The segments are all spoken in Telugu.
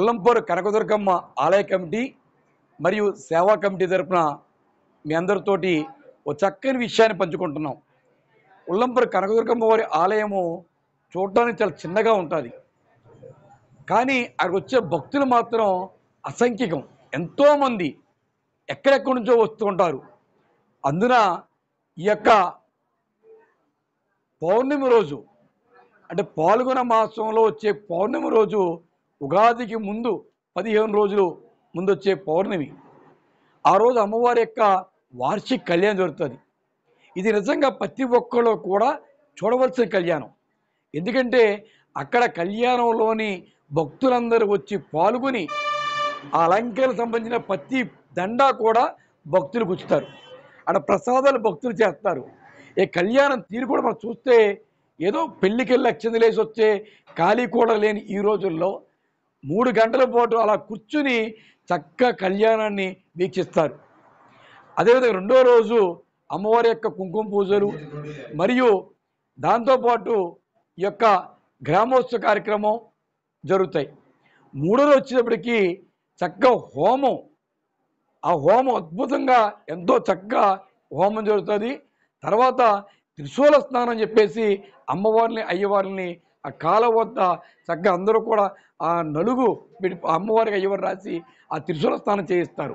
ఉల్లంపూర్ కనకదుర్గమ్మ ఆలయ కమిటీ మరియు సేవా కమిటీ తరపున మీ అందరితోటి ఓ చక్కని విషయాన్ని పంచుకుంటున్నాం ఉల్లంపూర్ కనకదుర్గమ్మ వారి ఆలయము చూడటానికి చాలా చిన్నగా ఉంటుంది కానీ అక్కడికి వచ్చే భక్తులు మాత్రం అసంఖ్యకం ఎంతోమంది ఎక్కడెక్కడి నుంచో వస్తూ ఉంటారు అందున ఈ యొక్క పౌర్ణమి రోజు అంటే పాల్గొన మాసంలో వచ్చే పౌర్ణమి రోజు ఉగాదికి ముందు పదిహేను రోజులు ముందు వచ్చే పౌర్ణమి ఆ రోజు అమ్మవారి యొక్క వార్షిక కళ్యాణం జరుగుతుంది ఇది నిజంగా ప్రతి ఒక్కళ్ళు కూడా చూడవలసిన కళ్యాణం ఎందుకంటే అక్కడ కళ్యాణంలోని భక్తులందరూ వచ్చి పాల్గొని ఆ అలంకరణకు సంబంధించిన ప్రతి దండా కూడా భక్తులు గుచ్చుతారు అక్కడ ప్రసాదాలు భక్తులు చేస్తారు ఈ కళ్యాణం తీరు కూడా మనం చూస్తే ఏదో పెళ్ళికెళ్ళి అక్షంతలేసి వచ్చే ఖాళీ కూడా లేని ఈ రోజుల్లో మూడు గంటల పాటు అలా కూర్చుని చక్క కళ్యాణాన్ని వీక్షిస్తారు అదేవిధంగా రెండో రోజు అమ్మవారి యొక్క కుంకుమ పూజలు మరియు దాంతోపాటు ఈ యొక్క గ్రామోత్సవ కార్యక్రమం జరుగుతాయి మూడో రోజు వచ్చేటప్పటికి చక్కగా హోమం ఆ హోమం అద్భుతంగా ఎంతో చక్కగా హోమం జరుగుతుంది తర్వాత త్రిశూల స్నానం అని చెప్పేసి అమ్మవారిని అయ్యవారిని ఆ కాల వద్ద చక్కగా అందరూ కూడా ఆ నలుగు విడి- అమ్మవారికి అయ్యవారు రాసి ఆ త్రిశూల స్నానం చేయిస్తారు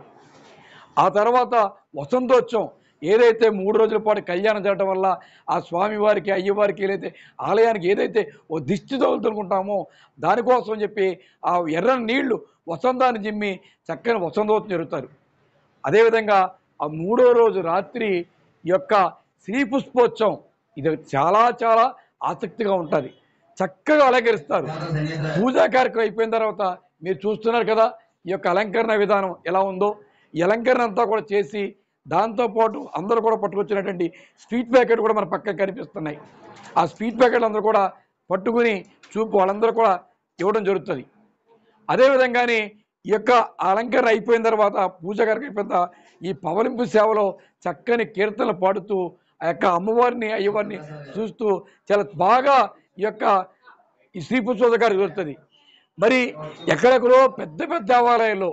ఆ తర్వాత వసంతోత్సవం ఏదైతే మూడు రోజుల పాటు కళ్యాణం జరగడం వల్ల ఆ స్వామివారికి అయ్యవారికి ఏదైతే ఆలయానికి ఏదైతే ఓ దిష్టి తగులుతుంటామో దానికోసం చెప్పి ఆ ఎర్రని నీళ్లు వసంతాన్ని జిమ్మి చక్కని వసంతోత్సవం జరుగుతారు అదేవిధంగా ఆ మూడో రోజు రాత్రి ఈ యొక్క శ్రీ పుష్పోత్సవం ఇది చాలా చాలా ఆసక్తిగా ఉంటుంది చక్కగా అలంకరిస్తారు పూజా కార్యక్రమం అయిపోయిన తర్వాత మీరు చూస్తున్నారు కదా ఈ యొక్క అలంకరణ విధానం ఎలా ఉందో ఈ అలంకరణ అంతా కూడా చేసి దాంతోపాటు అందరూ కూడా పట్టుకొచ్చినటువంటి స్వీట్ ప్యాకెట్ కూడా మన పక్కన కనిపిస్తున్నాయి ఆ స్వీట్ ప్యాకెట్లు అందరూ కూడా పట్టుకుని చూపు వాళ్ళందరూ కూడా ఇవ్వడం జరుగుతుంది అదేవిధంగానే ఈ యొక్క అలంకరణ అయిపోయిన తర్వాత పూజ గారికి అయిపోయిన తర్వాత ఈ పవలింపు సేవలో చక్కని కీర్తనలు పాడుతూ ఆ యొక్క అమ్మవారిని అయ్యవారిని చూస్తూ చాలా బాగా ఈ యొక్క ఈ శ్రీ పుష్పోద గారు జరుగుతుంది మరి ఎక్కడెక్కడో పెద్ద పెద్ద దేవాలయాల్లో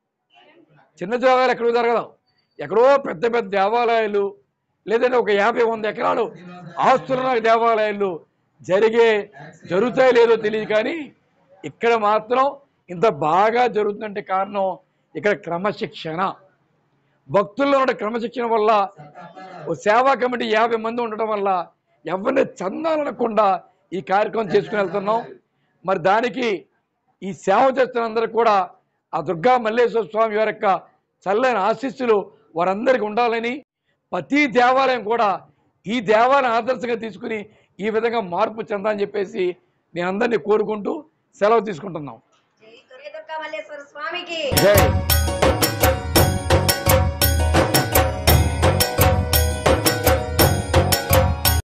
చిన్న దేవాలయాలు ఎక్కడో జరగదు ఎక్కడో పెద్ద పెద్ద దేవాలయాలు లేదంటే ఒక యాభై వంద ఎకరాలు ఆస్తున్న దేవాలయాలు జరిగే జరుగుతాయో లేదో తెలియదు కానీ ఇక్కడ మాత్రం ఇంత బాగా జరుగుతుందంటే కారణం ఇక్కడ క్రమశిక్షణ భక్తుల్లో ఉన్న క్రమశిక్షణ వల్ల ఓ సేవా కమిటీ యాభై మంది ఉండటం వల్ల ఎవరిని చందాలనకుండా ఈ కార్యక్రమం చేసుకుని వెళ్తున్నాం మరి దానికి ఈ సేవ చేస్తున్న అందరూ కూడా ఆ దుర్గా మల్లేశ్వర స్వామి వారి యొక్క చల్లని ఆశీస్సులు వారందరికీ ఉండాలని ప్రతి దేవాలయం కూడా ఈ దేవాలయం ఆదర్శంగా తీసుకుని ఈ విధంగా మార్పు చెందాలని చెప్పేసి నేను అందరినీ కోరుకుంటూ సెలవు తీసుకుంటున్నాం జై దుర్గా మల్లేశ్వర స్వామికి జై